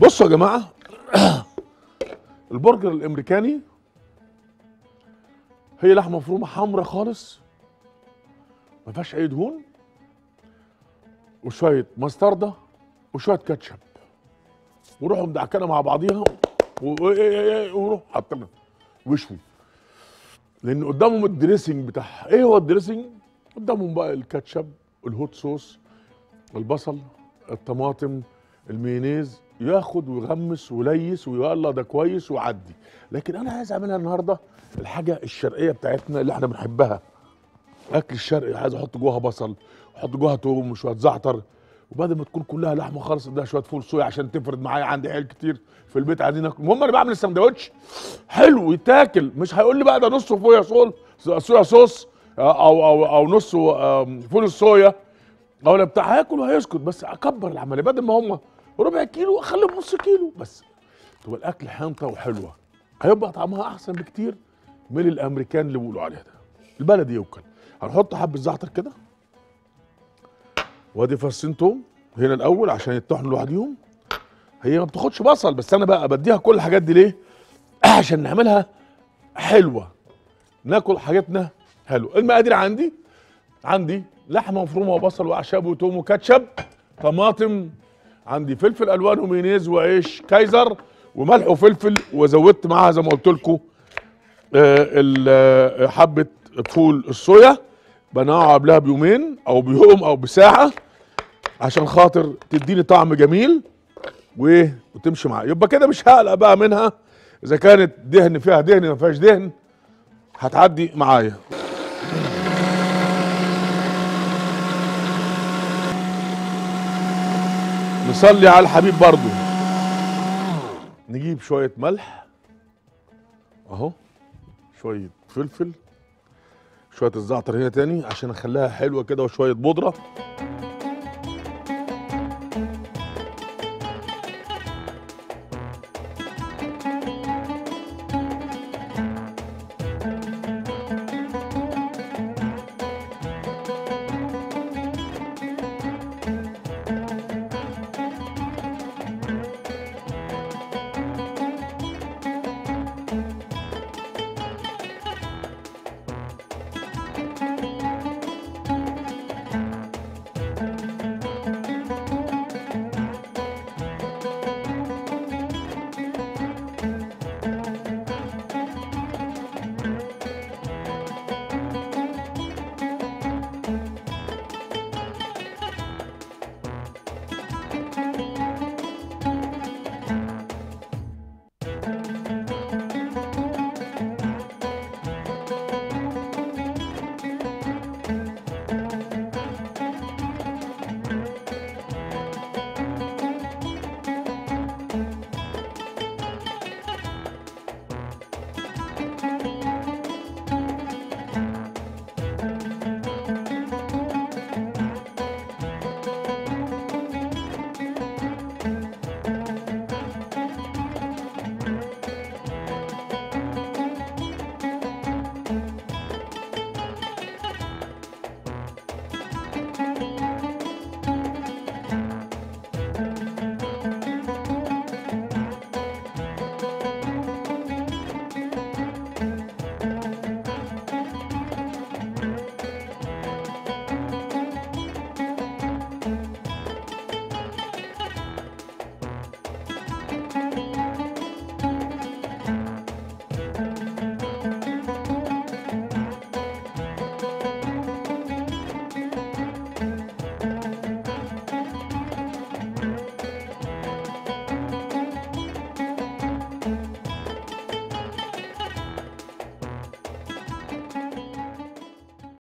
بصوا يا جماعه البرجر الامريكاني هي لحمه مفرومه حمرا خالص ما فيهاش اي دهون وشويه مستردة وشويه كاتشب وروحوا مدعكنه مع بعضيها و- و- وروحوا حاطينها وشوي لان قدامهم الدريسنج بتاعها ايه هو الدريسنج قدامهم بقى الكاتشب الهوت صوص البصل الطماطم المايونيز ياخد ويغمس ويليس ويلا ده كويس ويعدي لكن انا عايز اعملها النهارده الحاجه الشرقيه بتاعتنا اللي احنا بنحبها اكل الشرقي عايز احط جواها بصل احط جواها توم وشويه زعتر وبعد ما تكون كلها لحمه خالص اديها شويه فول صويا عشان تفرد معايا عندي عيال كتير في البيت عايزين ياكلوا المهم انا بعمل السندوتش حلو يتاكل مش هيقول لي بقى ده نصه فويا صول صويا صوص او او او نصه آم، فول الصويا او لا بتاع هياكل وهيسكت بس اكبر العمليه بدل ما هم ربع كيلو اخليهم نص كيلو بس تبقى الاكل حنطه وحلوه هيبقى طعمها احسن بكتير من الامريكان اللي بيقولوا عليها ده البلدي يوكل هنحط حبه زعتر كده وادي فصين توم هنا الاول عشان يطحنوا لوحديهم هي ما بتاخدش بصل بس انا بقى بديها كل الحاجات دي ليه عشان نعملها حلوه ناكل حاجاتنا حلو المقادير عندي عندي لحمه مفرومه وبصل واعشاب وتوم وكاتشب طماطم عندي فلفل الوان ومايونيز وعيش كايزر وملح وفلفل وزودت معاها زي ما قلت لكم حبه فول الصويا بنقعها قبلها بيومين او بيوم او بساعه عشان خاطر تديني طعم جميل و- وتمشي معايا يبقى كده مش هقلق بقى منها اذا كانت دهن فيها دهن ما فيهاش دهن هتعدي معايا نصلي على الحبيب برضو نجيب شوية ملح اهو شوية فلفل شوية الزعتر هنا تاني عشان اخليها حلوة كده وشوية بودرة